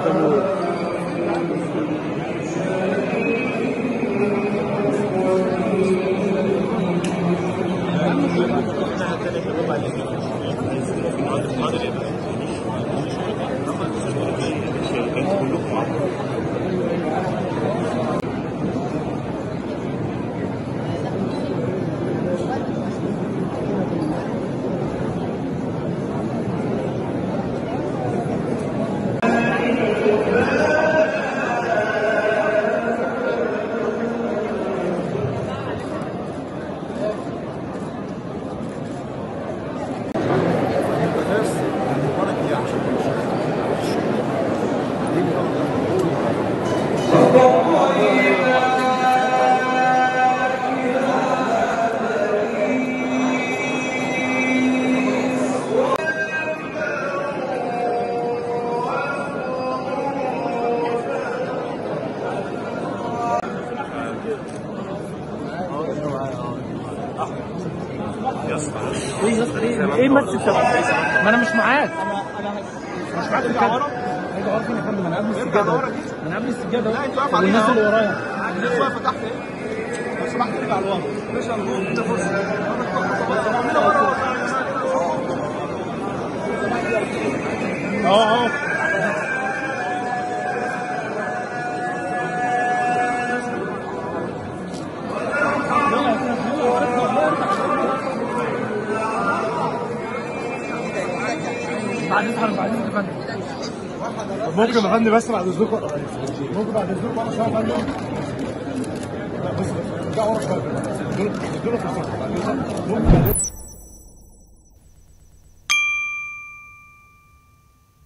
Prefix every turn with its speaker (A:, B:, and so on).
A: طابور ايه يا اسطى ايه ايه الماتش بتاعك؟ ما انا مش معاك مش معاك بجد هيجي ورا فين يا فندم انا قبل السجاده اهو. انا قبل السجاده
B: لا،
A: اهو.
B: انت واقف
A: طب
B: عليها
A: والناس
B: اهو.
A: اللي ورايا
B: الناس واقفه تحت ايه؟ لو سمحت ارجع لورا ماشي انا جوه انت فرصه
A: اه اه بعد اذنك بعد اذنك يا فندم طب ممكن يا فندم بس بعد اذنكم ممكن بعد اذنكم انا شويه يا فندم لا بس بس ارجعوا ورا شويه دول دول فرصه بعد اذنك ممكن بعد إذنك.